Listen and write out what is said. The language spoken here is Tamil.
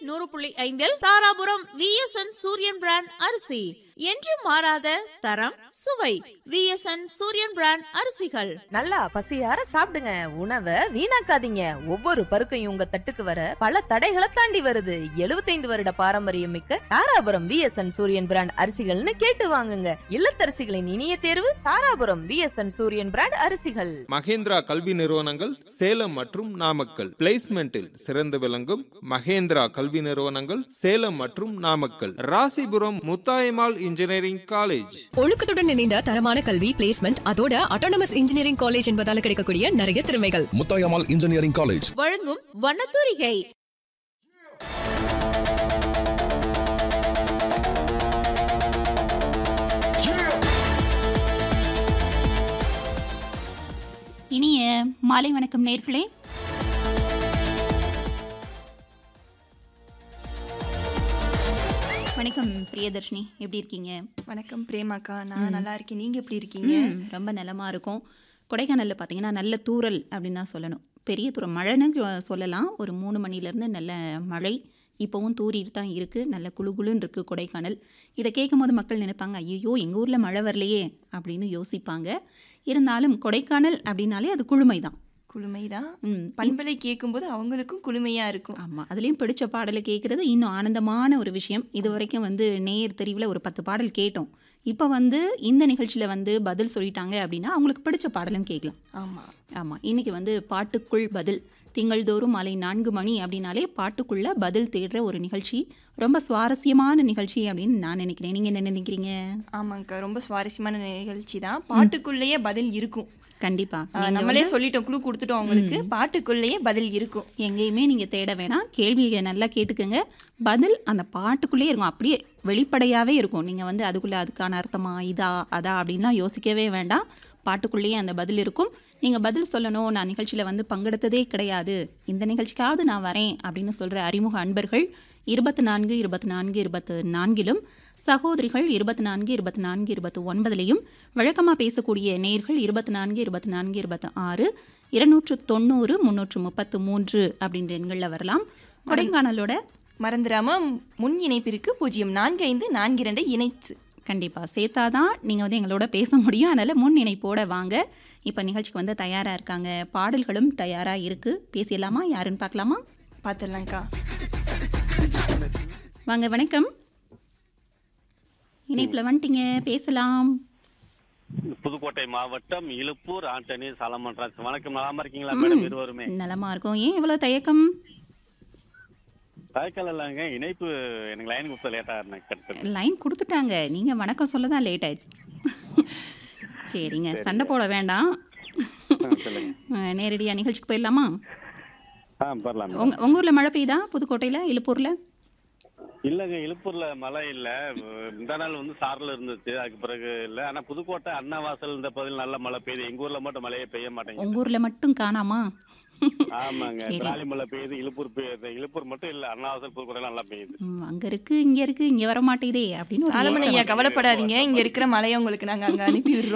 நூறு புள்ளி ஐந்தில் தாராபுரம் விஎஸ்என் சூரியன் பிராண்ட் அரிசி என்று மாறாத தரம் சுவை விஎஸ்என் சூரியன் பிராண்ட் அரிசிகள் நல்லா பசியார சாப்பிடுங்க உணவை வீணாக்காதீங்க ஒவ்வொரு பருக்கையும் உங்க தட்டுக்கு வர பல தடைகளை தாண்டி வருது 75 வருட பாரம்பரியம் மிக்க தாராபுரம் விஎஸ்என் சூரியன் பிராண்ட் அரிசிகள்னு கேட்டு வாங்குங்க இல்லத்தரசிகளின் இனிய தேர்வு தாராபுரம் விஎஸ்என் சூரியன் பிராண்ட் அரிசிகள் மகேந்திரா கல்வி நிறுவனங்கள் சேலம் மற்றும் நாமக்கல் பிளேஸ்மெண்டில் சிறந்து விளங்கும் மகேந்திரா கல்வி நிறுவனங்கள் சேலம் மற்றும் நாமக்கல் ராசிபுரம் முத்தாயம்மாள் இன்ஜினியரிங் காலேஜ் ஒழுக்கத்துடன் இணைந்த தரமான கல்வி பிளேஸ்மெண்ட் அதோட அட்டானமஸ் இன்ஜினியரிங் காலேஜ் என்பதால கிடைக்கக்கூடிய நிறைய திறமைகள் முத்தாயம்மாள் இன்ஜினியரிங் காலேஜ் வழங்கும் வண்ணத்தூரிகை இனிய மாலை வணக்கம் நேர்களே வணக்கம் பிரியதர்ஷினி எப்படி இருக்கீங்க வணக்கம் பிரேமாக்கா நான் நல்லா இருக்கேன் நீங்க எப்படி இருக்கீங்க ம், ரொம்ப நலமாக இருக்கும் கொடைக்கானலில் பார்த்தீங்கன்னா நல்ல தூறல் அப்படின்னு தான் சொல்லணும் பெரிய தூரம் மழைன்னு சொ- சொல்லலாம் ஒரு மூணு மணிலேருந்து நல்ல மழை இப்போவும் தூரிட்டு தான் இருக்குது நல்ல குளு குளுன்னு இருக்குது கொடைக்கானல் இதை கேட்கும் போது மக்கள் நினைப்பாங்க ஐயோ எங்கள் ஊரில் மழை வரலையே அப்படின்னு யோசிப்பாங்க இருந்தாலும் கொடைக்கானல் அப்படின்னாலே அது குளுமை தான் குளுமைதான் ம் பண்பலை கேட்கும்போது அவங்களுக்கும் குளுமையா இருக்கும் ஆமாம் அதுலேயும் பிடிச்ச பாடலை கேட்குறது இன்னும் ஆனந்தமான ஒரு விஷயம் இது வரைக்கும் வந்து நேர் தெரிவில் ஒரு பத்து பாடல் கேட்டோம் இப்போ வந்து இந்த நிகழ்ச்சியில் வந்து பதில் சொல்லிட்டாங்க அப்படின்னா அவங்களுக்கு பிடிச்ச பாடலும் கேட்கலாம் ஆமா ஆமாம் இன்னைக்கு வந்து பாட்டுக்குள் பதில் திங்கள்தோறும் மாலை நான்கு மணி அப்படின்னாலே பாட்டுக்குள்ள பதில் தேடுற ஒரு நிகழ்ச்சி ரொம்ப சுவாரஸ்யமான நிகழ்ச்சி அப்படின்னு நான் நினைக்கிறேன் நீங்கள் என்ன நினைக்கிறீங்க ஆமாங்கக்கா ரொம்ப சுவாரஸ்யமான நிகழ்ச்சி தான் பாட்டுக்குள்ளேயே பதில் இருக்கும் கண்டிப்பாக ஆ, நம்மளே சொல்லிட்டோம் குழு கொடுத்துட்டோம் அவங்களுக்கு பாட்டுக்குள்ளேயே பதில் இருக்கும் எங்கேயுமே நீங்கள் தேட வேணாம் கேள்வியை நல்லா கேட்டுக்கோங்க பதில் அந்த பாட்டுக்குள்ளேயே இருக்கும் அப்படியே வெளிப்படையாகவே இருக்கும் நீங்கள் வந்து அதுக்குள்ளே அதுக்கான அர்த்தமா இதா அதா அப்படின்லாம் யோசிக்கவே வேண்டாம் பாட்டுக்குள்ளேயே அந்த பதில் இருக்கும் நீங்கள் பதில் சொல்லணும் நான் நிகழ்ச்சியில் வந்து பங்கெடுத்ததே கிடையாது இந்த நிகழ்ச்சிக்காவது நான் வரேன் அப்படின்னு சொல்கிற அறிமுக அன்பர்கள் இருபத்தி நான்கு இருபத்தி நான்கு இருபத்து நான்கிலும் சகோதரிகள் இருபத்தி நான்கு இருபத்தி நான்கு இருபத்தி ஒன்பதுலையும் வழக்கமாக பேசக்கூடிய நேர்கள் இருபத்தி நான்கு இருபத்தி நான்கு இருபத்தி ஆறு இருநூற்று தொண்ணூறு முந்நூற்று முப்பத்து மூன்று அப்படின்ற எண்களில் வரலாம் கொடைக்கானலோட மறந்துடாம முன் இணைப்பிற்கு பூஜ்ஜியம் நான்கு ஐந்து நான்கு இரண்டை இணைத்து கண்டிப்பாக சேர்த்தா தான் நீங்கள் வந்து எங்களோட பேச முடியும் அதனால் முன் இணைப்போட வாங்க இப்போ நிகழ்ச்சிக்கு வந்து தயாராக இருக்காங்க பாடல்களும் தயாராக இருக்குது பேசிடலாமா யாருன்னு பார்க்கலாமா பார்த்துடலாம்க்கா வாங்க வணக்கம் இணைப்பில் வந்துட்டீங்க பேசலாம் புதுக்கோட்டை மாவட்டம் இலுப்பூர் ஆண்டனி சாலமன் ராஜ் வணக்கம் நலமா இருக்கீங்களா மேடம் இருவருமே நலமா இருக்கும் ஏன் இவ்வளோ தயக்கம் தயக்கல் இல்லைங்க இணைப்பு எனக்கு லைன் கொடுத்த லேட்டா இருந்தேன் கட்டு லைன் கொடுத்துட்டாங்க நீங்கள் வணக்கம் சொல்ல தான் லேட் ஆயிடுச்சு சரிங்க சண்டை போட வேண்டாம் சொல்லுங்க நேரடியாக நிகழ்ச்சிக்கு போயிடலாமா ஆ பரலாம் உங்க உங்கள் ஊரில் மழை பெய்யுதா புதுக்கோட்டையில் இழுப்பூரில் இல்லைங்க இலுப்பூர்ல மழை இல்ல இந்த நாள் வந்து சாரல் இருந்துச்சு அதுக்கு பிறகு இல்ல ஆனா புதுக்கோட்டை அன்னவாசல் இந்த பகுதியில் நல்ல மழை பெய்யுது எங்க ஊர்ல மட்டும் மழையே பெய்ய மாட்டேங்குது உங்கள் ஊரில் மட்டும் காணாமா ஆமாங்க சரி. திராலி மழை பெய்யுது இலுப்பூர் பெய்யுது இலுப்பூர் மட்டும் இல்ல அன்னவாசல் புதுக்கோட்டை நல்லா பெய்யுது ம், அங்க இருக்கு இங்க இருக்கு இங்க வர மாட்டேதே அப்படின்னு ஒரு சாலமன் ஏக்கம். ஐயா கவலைப்படாதீங்க இங்க இருக்கிற மலையை உங்களுக்கு நாங்க அங்க அனுப்பி விடுறோம்